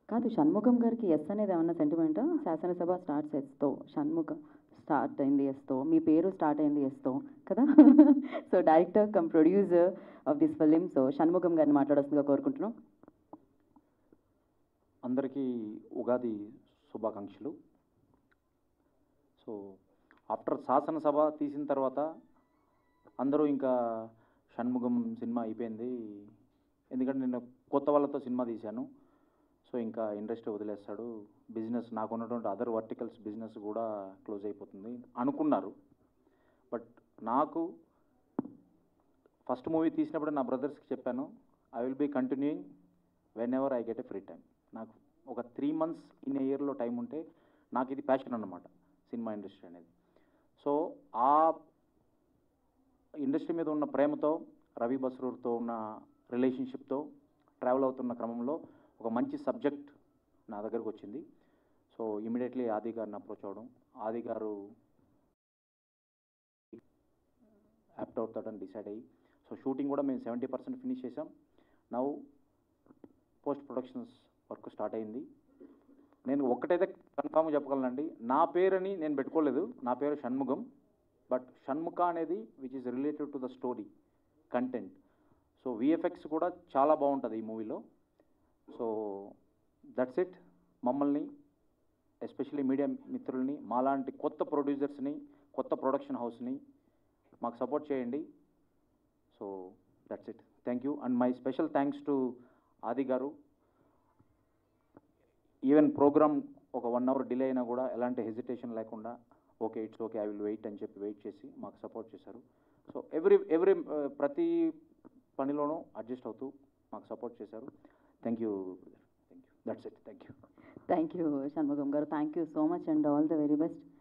కాదు షణ్ముఖం గారికి ఎస్ అనేది ఏమన్నా సెంటిమెంటా శాసనసభ స్టార్ట్స్ ఎస్తో షణ్ముఖ స్టార్ట్ అయింది ఎస్తో మీ పేరు స్టార్ట్ అయింది ఎస్తో కదా so director cum producer of this film so Shanmukham గారిని మాట్లాడాల్సిందిగా కోరుకుంటున్నాం అందరికీ ఉగాది శుభాకాంక్షలు సో ఆఫ్టర్ శాసనసభ తీసిన తర్వాత అందరూ ఇంకా షణ్ముఖం సినిమా అయిపోయింది ఎందుకంటే నేను కొత్త వాళ్ళతో సినిమా తీశాను సో ఇంకా ఇండస్ట్రీ వదిలేస్తాడు బిజినెస్ నాకు ఉన్నటువంటి అదర్ వర్టికల్స్ బిజినెస్ కూడా క్లోజ్ అయిపోతుంది అనుకున్నారు బట్ నాకు ఫస్ట్ మూవీ తీసినప్పుడు నా బ్రదర్స్కి చెప్పాను I will be continuing whenever I get a free time నాకు ఒక త్రీ మంత్స్ ఇన్ ఇయర్లో టైం ఉంటే నాకు ఇది ప్యాషన్ అన్నమాట సినిమా ఇండస్ట్రీ అనేది సో ఆ ఇండస్ట్రీ మీద ఉన్న ప్రేమతో రవి బస్రూర్తో ఉన్న రిలేషన్షిప్తో ట్రావెల్ అవుతున్న క్రమంలో ఒక మంచి సబ్జెక్ట్ నా దగ్గరకు వచ్చింది సో ఇమీడియట్లీ ఆది గారిని అప్రోచ్ అవ్వడం ఆది గారు యాప్ట్ అవుతాడని డిసైడ్ అయ్యి సో షూటింగ్ కూడా మేము సెవెంటీ పర్సెంట్ ఫినిష్ చేసాం నవ్వు పోస్ట్ ప్రొడక్షన్స్ వర్క్ స్టార్ట్ అయింది నేను ఒక్కటైతే కన్ఫామ్గా చెప్పగలనండి నా పేరుని నేను పెట్టుకోలేదు నా పేరు షణ్ముఖం బట్ షణ్ముఖ అనేది which is related to the story content so VFX కూడా చాలా బాగుంటుంది ఈ మూవీలో సో దట్స్ ఇట్ మమ్మల్ని ఎస్పెషల్లీ మీడియా మిత్రుల్ని మాలాంటి కొత్త ప్రొడ్యూసర్స్ని కొత్త ప్రొడక్షన్ హౌస్ని మాకు సపోర్ట్ చేయండి so that's it thank you and my special thanks to Aadi గారు ఈవెన్ ప్రోగ్రామ్ ఒక వన్ అవర్ డిలే అయినా కూడా ఎలాంటి హెజిటేషన్ లేకుండా okay it's okay I will wait అని చెప్పి వెయిట్ చేసి మాకు సపోర్ట్ చేశారు సో ఎవ్రీ ఎవ్రీ ప్రతి పనిలోనూ అడ్జస్ట్ అవుతూ మాకు సపోర్ట్ చేశారు thank you thank you that's it thank you thank you Shanmukham గారు thank you so much and all the very best